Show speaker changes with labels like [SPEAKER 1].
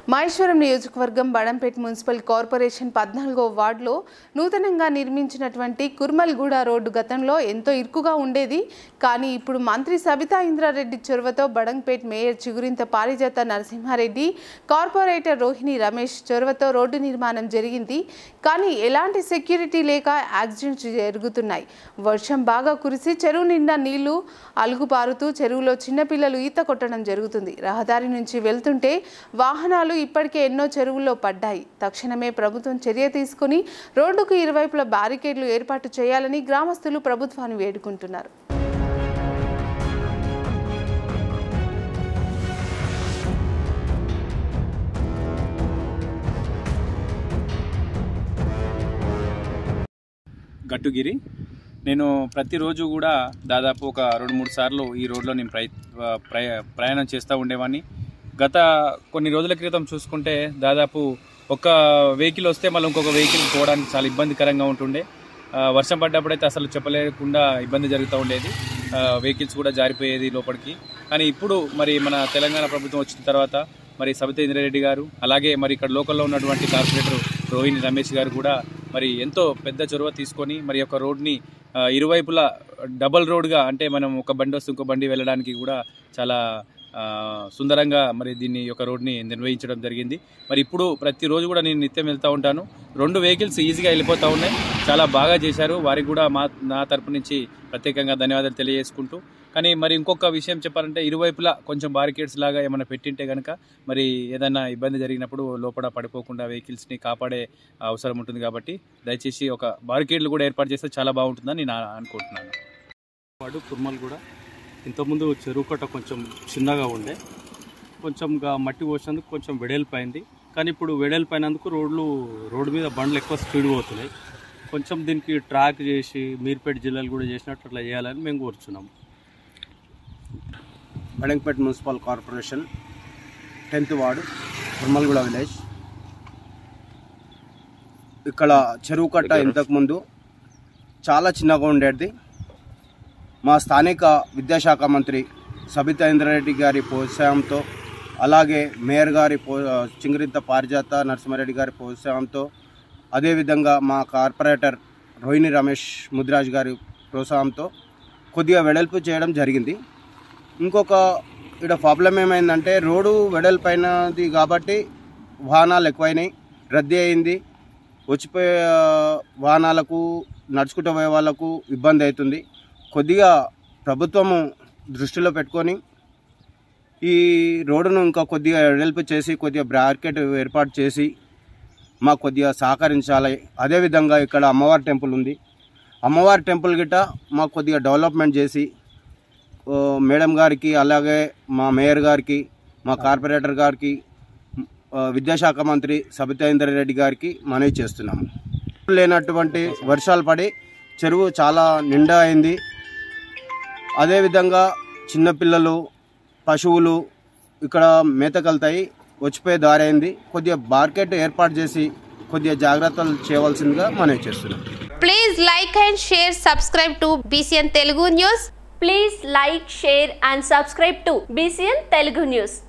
[SPEAKER 1] మహేశ్వరం నియోజకవర్గం Badangpet municipal corporation పద్నాలుగో వార్డులో నూతనంగా నిర్మించినటువంటి కుర్మల్గూడ రోడ్డు గతంలో ఎంతో ఇరుకుగా ఉండేది కానీ ఇప్పుడు మంత్రి సబితా ఇంద్రారెడ్డి చొరవతో బడంపేట్ మేయర్ చిగురింత పారిజాత నరసింహారెడ్డి కార్పొరేటర్ రోహిణి రమేష్ చొరవతో రోడ్డు నిర్మాణం జరిగింది కానీ ఎలాంటి సెక్యూరిటీ లేక యాక్సిడెంట్స్ జరుగుతున్నాయి వర్షం బాగా కురిసి చెరువు నిండా నీళ్లు అలుగు పారుతూ చెరువులో చిన్నపిల్లలు ఈత కొట్టడం జరుగుతుంది రహదారి నుంచి వెళ్తుంటే వాహనాలు ఇప్పటికే ఎన్నో చెరువుల్లో పడ్డాయి తక్షణమే ప్రభుత్వం చర్య తీసుకుని రోడ్డుకు ఇరువైపుల బారికేడ్లు ఏర్పాటు చేయాలని గ్రామస్తులు ప్రభుత్వాన్ని వేడుకుంటున్నారు
[SPEAKER 2] గట్టుగిరి నేను ప్రతిరోజు కూడా దాదాపు ఒక రెండు మూడు సార్లు ఈ రోడ్లో నేను ప్రయ ప్రయ- ప్రయాణం చేస్తూ ఉండేవాడిని గత కొన్ని రోజుల క్రితం చూసుకుంటే దాదాపు ఒక వెహికల్ వస్తే మళ్ళీ ఇంకొక వెహికల్ పోవడానికి చాలా ఇబ్బందికరంగా ఉంటుండే ఆ, వర్షం పడ్డప్పుడైతే అసలు చెప్పలేకుండా ఇబ్బంది జరుగుతూ ఉండేది వెహికల్స్ కూడా జారిపోయేది లోపలికి కానీ ఇప్పుడు మరి మన తెలంగాణ ప్రభుత్వం వచ్చిన తర్వాత మరి సబితా ఇంద్రారెడ్డి గారు అలాగే మరి ఇక్కడ లోకల్లో ఉన్నటువంటి కార్పొరేటర్ రోహిణి రమేష్ గారు కూడా మరి ఎంతో పెద్ద చొరవ తీసుకొని మరి యొక్క రోడ్ని ఆ, ఇరువైపులా డబల్ రోడ్గా అంటే మనం ఒక బండి వస్తే ఇంకో బండి వెళ్ళడానికి కూడా చాలా ఆ, సుందరంగా మరి దీన్ని యొక్క రోడ్ని నిర్వహించడం జరిగింది మరి ఇప్పుడు ప్రతిరోజు కూడా నేను నిత్యం వెళ్తూ ఉంటాను రెండు వెహికల్స్ ఈజీగా వెళ్ళిపోతూ ఉన్నాయి చాలా బాగా చేశారు వారికి కూడా మా నా తరపు నుంచి ప్రత్యేకంగా ధన్యవాదాలు తెలియజేసుకుంటూ కానీ మరి ఇంకొక విషయం చెప్పాలంటే ఇరువైపులా కొంచెం బారికేడ్స్ లాగా ఏమైనా పెట్టింటే కనుక మరి ఏదైనా ఇబ్బంది జరిగినప్పుడు లోపల పడిపోకుండా వెహికల్స్ని కాపాడే అవసరం ఉంటుంది కాబట్టి దయచేసి ఒక బారికేడ్లు కూడా ఏర్పాటు చేస్తే చాలా బాగుంటుందని నేను అనుకుంటున్నాను
[SPEAKER 3] వాడు కుర్మల్ కూడా ఇంతకుముందు చెరువు కట్ట కొంచెం చిన్నగా ఉండే కొంచెం గా మట్టి పోసినందుకు కొంచెం వెడల్పోయింది కానీ ఇప్పుడు వెడల్పోయినందుకు రోడ్లు రోడ్డు మీద బండ్లు ఎక్కువ స్పీడ్ పోతున్నాయి కొంచెం దీనికి ట్రాక్ చేసి మీర్పేట జిల్లాలు కూడా చేసినట్టు అట్లా చేయాలని మేము కోరుచున్నాం
[SPEAKER 4] Badangpet municipal corporation tenth ward Kurmalguda village ఇక్కడ చెరువు కట్ట ఇంతకుముందు చాలా చిన్నగా ఉండేది మా స్థానిక విద్యాశాఖ మంత్రి సబితా ఇంద్రారెడ్డి గారి ప్రోత్సాహంతో అలాగే మేయర్ గారి పో చింగిరింత పారిజాత నరసింహారెడ్డి గారి ప్రోత్సాహంతో అదేవిధంగా మా కార్పొరేటర్ రోహిణి రమేష్ ముదిరాజ్ గారి ప్రోత్సాహంతో కొద్దిగా వెడల్పు చేయడం జరిగింది ఇంకొక ఇక్కడ ప్రాబ్లం ఏమైందంటే రోడ్డు వెడల్పైనది కాబట్టి వాహనాలు ఎక్కువైనాయి రద్దీ అయింది వచ్చిపోయే వాహనాలకు నడుచుకుంటూ పోయే వాళ్ళకు ఇబ్బంది అవుతుంది కొద్దిగా ప్రభుత్వము దృష్టిలో పెట్టుకొని ఈ రోడ్డును ఇంకా కొద్దిగా వెడల్పు చేసి కొద్దిగా బ్రాకెట్ ఏర్పాటు చేసి మాకు కొద్దిగా సహకరించాలి అదేవిధంగా ఇక్కడ అమ్మవారి టెంపుల్ ఉంది అమ్మవారి టెంపుల్ గిట్ట మాకు కొద్దిగా డెవలప్మెంట్ చేసి ఓ, మేడం గారికి అలాగే మా మేయర్ గారికి మా కార్పొరేటర్ గారికి ఆ, విద్యాశాఖ మంత్రి సబితా ఇంద్రారెడ్డి గారికి మనవి చేస్తున్నాము లేనటువంటి వర్షాలు పడి చెరువు చాలా నిండా అయింది అదేవిధంగా చిన్నపిల్లలు పశువులు ఇక్కడ మేతకెళ్తాయి వచ్చిపోయే దారి అయింది కొద్దిగా మార్కెట్ ఏర్పాటు చేసి కొద్దిగా జాగ్రత్తలు చేయవలసిందిగా మనవి చేస్తున్నాం
[SPEAKER 5] Please like and share, subscribe to BCN Telugu News.
[SPEAKER 6] Please like, share and subscribe to BCN Telugu News.